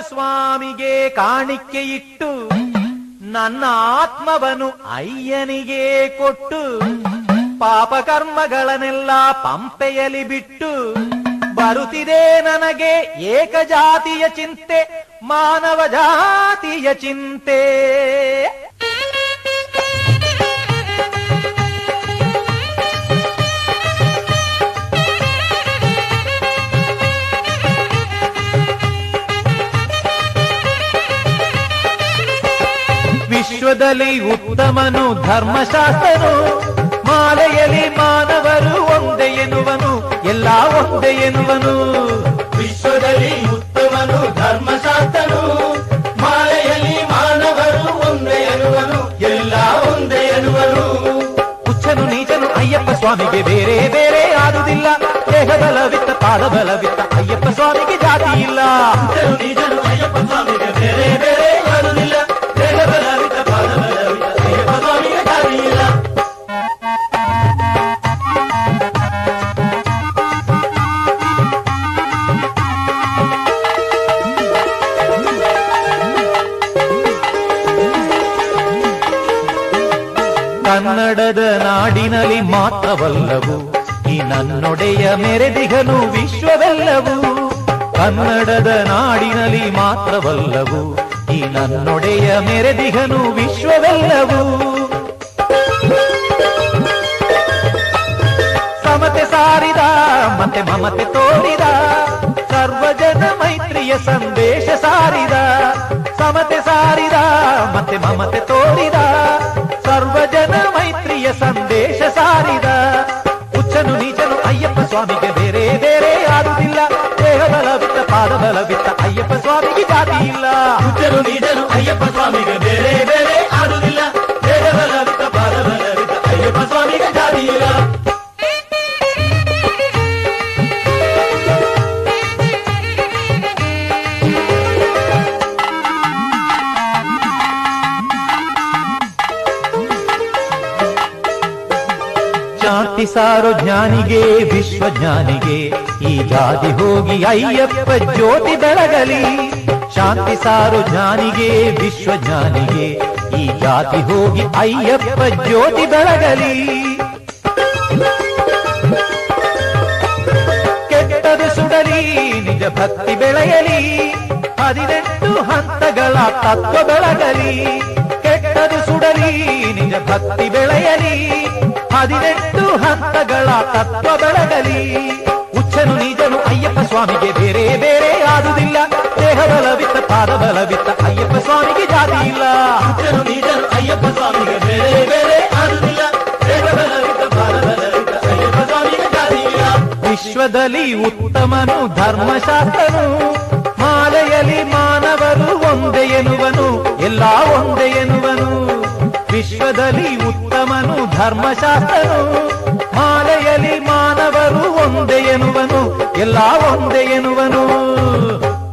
ಸ್ವಾಮಿಗೆ ಕಾಣಿಕೆ ಇಟ್ಟು ನನ್ನ ಆತ್ಮವನು ಅಯ್ಯನಿಗೆ ಕೊಟ್ಟು ಪಾಪ ಕರ್ಮಗಳನ್ನೆಲ್ಲ ಪಂಪೆಯಲಿ ಬಿಟ್ಟು ಬರುತ್ತಿದೆ ನನಗೆ ಏಕಜಾತಿಯ ಚಿಂತೆ ಮಾನವ ಜಾತಿಯ ಚಿಂತೆ ವಿಶ್ವದಲ್ಲಿ ಉತ್ತಮನು ಧರ್ಮಶಾಸ್ತ್ರನು ಮಾಲೆಯಲ್ಲಿ ಮಾನವರು ಒಂದೇ ಎನ್ನುವನು ಎಲ್ಲ ಒಂದೇ ಎನ್ನುವನು ವಿಶ್ವದಲ್ಲಿ ಉತ್ತಮನು ಧರ್ಮಶಾಸ್ತ್ರನು ಮಾಲೆಯಲ್ಲಿ ಮಾನವರು ಒಂದೇ ಎನ್ನುವನು ಎಲ್ಲ ಒಂದೇ ಎನ್ನುವನು ಹುಚ್ಚನು ನೀಚನು ಅಯ್ಯಪ್ಪ ಸ್ವಾಮಿಗೆ ಬೇರೆ ಬೇರೆ ಆದುದಿಲ್ಲ ದೇಹ ಬಲವಿತ್ತ ಪಾದ ಬಲವಿತ್ತ ಅಯ್ಯಪ್ಪ ಸ್ವಾಮಿಗೆ ಜಾತಿ ಇಲ್ಲ ಜನು ನಿಜನು ಅಯ್ಯಪ್ಪ ಸ್ವಾಮಿಗೆ ಬೇರೆ ಬೇರೆ ಯಾರುದಿಲ್ಲ ದೇಹ ಬಲವಿತ ಪಾದ ಬಲವಿತ ಅಯ್ಯಪ್ಪ ಸ್ವಾಮಿಗೆ ದಾರಿ ಇಲ್ಲ ಕನ್ನಡದ ನಾಡಿನಲ್ಲಿ ಮಾತ್ರವಲ್ಲವು ಈ ನನ್ನೊಡೆಯ ಮೆರೆದಿಗನು ವಿಶ್ವವೆಲ್ಲವೂ ಕನ್ನಡದ ನಾಡಿನಲ್ಲಿ ಮಾತ್ರವಲ್ಲವು ಈ ನನ್ನೊಡೆಯ ಮೆರೆದಿಗನು ವಿಶ್ವವೆಲ್ಲವೂ ಸಮತೆ ಸಾರಿದ ಮತ್ತೆ ಮಮತೆ ತೋರಿದ ಸರ್ವಜನ ಮೈತ್ರಿಯ ಸಂದೇಶ ಸಾರಿದ ಸಮತೆ ಸಾರಿದ ಮತ್ತೆ ಮಮತೆ ತೋರಿದ ಸರ್ವಜನ ಮೈತ್ರಿಯ ಸಂದೇಶ ಸಾರಿದ ಹುಚ್ಚನು ನೀಚನು ಅಯ್ಯಪ್ಪ ಸ್ವಾಮಿಗೆ ಬೇರೆ ಬೇರೆ ಆದುದಿಲ್ಲ ದೇಹ ಬಲವಿತ್ತ ಪಾದ ಬಲವಿತ್ತ ಅಯ್ಯಪ್ಪ ಸ್ವಾಮಿಗೆ ಜಾತಿ ಇಲ್ಲ ಜನು ನಿಜನು ಅಯ್ಯಪ್ಪ ಸ್ವಾಮಿಗೆ ಬೇರೆ ಬೇರೆ ಆಡುದಿಲ್ಲ ದೇಹ ಬಲವಿತ ಪಾದ ಬಲವಿತ ಅಯ್ಯಪ್ಪ ಸ್ವಾಮಿಗೆ ದಾರಿ ಇಲ್ಲ ಶಾಂತಿ ಸಾರೋ ಜ್ಞಾನಿಗೆ ವಿಶ್ವಜ್ಞಾನಿಗೆ ಈ ಜಾತಿ ಹೋಗಿ ಅಯ್ಯಪ್ಪ ಜ್ಯೋತಿ ಬೆಳಗಲಿ ಶಾಂತಿ ಸಾರೋ ಜ್ಞಾನಿಗೆ ವಿಶ್ವಜ್ಞಾನಿಗೆ ಈ ಜಾತಿ ಹೋಗಿ ಅಯ್ಯಪ್ಪ ಜ್ಯೋತಿ ಬೆಳಗಲಿ ಕೆಟ್ಟದು ಸುಡಲಿ ನಿಜ ಭಕ್ತಿ ಬೆಳೆಯಲಿ ಹದಿನೆಂಟು ಹಂತಗಳ ತತ್ವ ಬೆಳಗಲಿ ಕೆಟ್ಟದು ಸುಡಲಿ ನಿಜ ಭಕ್ತಿ ಬೆಳೆಯಲಿ ಹದಿನೆಂಟು ಹಂತಗಳ ತತ್ವ ಬೆಳಗಲಿ ಹುಚ್ಚನು ನೀಜನು ಅಯ್ಯಪ್ಪ ಸ್ವಾಮಿಗೆ ಬೇರೆ ಬೇರೆ ಆದುದಿಲ್ಲ ದೇಹ ಬಲವಿತ್ತ ಪಾದ ಬಲವಿತ್ತ ಅಯ್ಯಪ್ಪ ಸ್ವಾಮಿಗೆ ಜಾತಿ ಇಲ್ಲ ಜನು ನಿಜನು ಅಯ್ಯಪ್ಪ ಸ್ವಾಮಿಗೆ ಬೇರೆ ಬೇರೆ ಆಡುದಿಲ್ಲ ದೇಹ ಬಲವಿತ ಪಾದ ಬಲವಿತ ಅಯ್ಯಪ್ಪ ಸ್ವಾಮಿಗೆ ದಾರಿ ಇಲ್ಲ ವಿಶ್ವದಲ್ಲಿ ಉತ್ತಮನು ಧರ್ಮಶಾಸ್ತ್ರನು ಮಾಲೆಯಲ್ಲಿ ಮಾನವರು ಒಂದೇ ಎನ್ನುವನು ಎಲ್ಲ ಒಂದೇ ಎನ್ನುವನು ವಿಶ್ವದಲ್ಲಿ ಉತ್ತಮನು ಧರ್ಮಶಾಸ್ತ್ರನು ಮಾಲೆಯಲ್ಲಿ ಮಾನವರು ಒಂದೇ ಎನ್ನುವನು ಎಲ್ಲ ಒಂದೇ ಎನ್ನುವನು